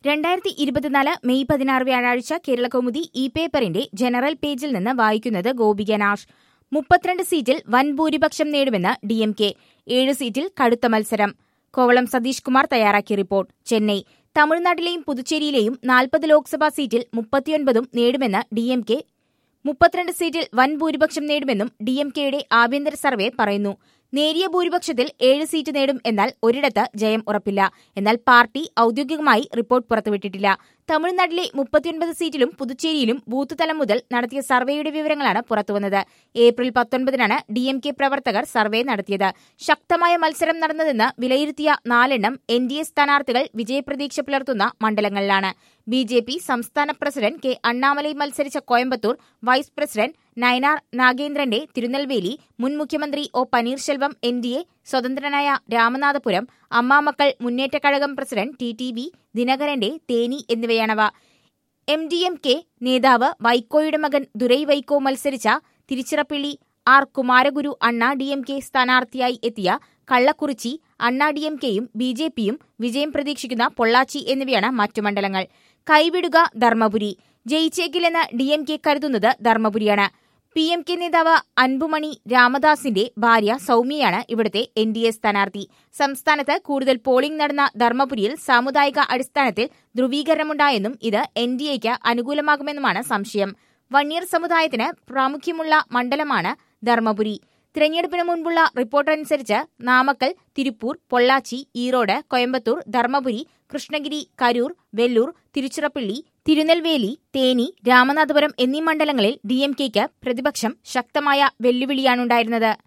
രണ്ടായിരത്തി ഇരുപത്തിനാല് മെയ് പതിനാറ് വ്യാഴാഴ്ച കേരളകൗമുദി ഇ പേപ്പറിന്റെ ജനറൽ പേജിൽ നിന്ന് വായിക്കുന്നത് ഗോപിക നാഷ് മുപ്പത്തിരണ്ട് സീറ്റിൽ വൻ ഭൂരിപക്ഷം നേടുമെന്ന് ഡി എം കെ ഏഴ് സീറ്റിൽ കടുത്ത മത്സരം കോവളം സതീഷ് കുമാർ തയ്യാറാക്കിയ റിപ്പോർട്ട് ചെന്നൈ തമിഴ്നാട്ടിലെയും പുതുച്ചേരിയിലെയും നാൽപ്പത് ലോക്സഭാ സീറ്റിൽ മുപ്പത്തിയൊൻപതും നേടുമെന്ന് ഡി എം കെ മുപ്പത്തിരണ്ട് സീറ്റിൽ വൻ ഭൂരിപക്ഷം നേടുമെന്നും ഡി എം കെയുടെ ആഭ്യന്തര സർവേ പറയുന്നു നേരിയ ഭൂരിപക്ഷത്തിൽ ഏഴ് സീറ്റ് നേടും എന്നാൽ ഒരിടത്ത് ജയം ഉറപ്പില്ല എന്നാൽ പാർട്ടി ഔദ്യോഗികമായി റിപ്പോർട്ട് പുറത്തുവിട്ടിട്ടില്ല തമിഴ്നാട്ടിലെ മുപ്പത്തിയൊൻപത് സീറ്റിലും പുതുച്ചേരിയിലും ബൂത്ത് തലം മുതൽ നടത്തിയ സർവേയുടെ വിവരങ്ങളാണ് പുറത്തുവന്നത് ഏപ്രിൽ പത്തൊൻപതിനാണ് ഡി എം കെ പ്രവർത്തകർ സർവേ നടത്തിയത് ശക്തമായ മത്സരം നടന്നതെന്ന് വിലയിരുത്തിയ നാലെണ്ണം എൻ ഡി എ സ്ഥാനാർത്ഥികൾ വിജയപ്രതീക്ഷ പുലർത്തുന്ന മണ്ഡലങ്ങളിലാണ് ബി ജെ പി സംസ്ഥാന പ്രസിഡന്റ് കെ അണ്ണാമലൈ മത്സരിച്ച കോയമ്പത്തൂർ വൈസ് പ്രസിഡന്റ് നയനാർ നാഗേന്ദ്രന്റെ തിരുനെൽവേലി മുൻ മുഖ്യമന്ത്രി O Panneerselvam N D A സ്വതന്ത്രനായ Ramanathapuram Amma Makkal Munnetra Kazhagam president T T V ദിനകരന്റെ തേനി എന്നിവയാണവ എം ഡി എം കെ നേതാവ് വൈക്കോയുടെ മകൻ ദുരൈ വൈക്കോ മത്സരിച്ച തിരുച്ചിറപ്പള്ളി ആർ കുമാരഗുരു അണ്ണാ ഡി എം കെ സ്ഥാനാർത്ഥിയായി എത്തിയ കള്ളക്കുറിച്ചി അണ്ണാ ഡി എം കെയും ബി ജെ പിയും വിജയം പ്രതീക്ഷിക്കുന്ന പൊള്ളാച്ചി എന്നിവയാണ് മറ്റു മണ്ഡലങ്ങൾ കൈവിടുക ധർമ്മപുരി ജയിച്ചേക്കില്ലെന്ന് ഡി എം കെ കരുതുന്നത് ധർമ്മപുരിയാണ് പി എം കെ നേതാവ് അൻപുമണി രാമദാസിന്റെ ഭാര്യ സൌമ്യയാണ് ഇവിടുത്തെ എൻ ഡി എ സ്ഥാനാർത്ഥി സംസ്ഥാനത്ത് കൂടുതൽ പോളിംഗ് നടന്ന ധർമ്മപുരിയിൽ സാമുദായിക അടിസ്ഥാനത്തിൽ ധ്രുവീകരണമുണ്ടായെന്നും ഇത് എൻ ഡി എക്ക് അനുകൂലമാകുമെന്നുമാണ് സംശയം വണ്ണിയർ സമുദായത്തിന് പ്രാമുഖ്യമുള്ള മണ്ഡലമാണ് ധർമ്മപുരി തിരഞ്ഞെടുപ്പിന് മുൻപുള്ള റിപ്പോർട്ട് അനുസരിച്ച് നാമക്കൽ തിരുപ്പൂർ പൊള്ളാച്ചി ഈറോഡ് കോയമ്പത്തൂർ ധർമ്മപുരി കൃഷ്ണഗിരി കരൂർ വെല്ലൂർ തിരുച്ചിറപ്പള്ളി തിരുനെൽവേലി തേനി രാമനാഥപുരം എന്നീ മണ്ഡലങ്ങളിൽ ഡി എം കെക്ക് പ്രതിപക്ഷം ശക്തമായ വെല്ലുവിളിയാണുണ്ടായിരുന്നത്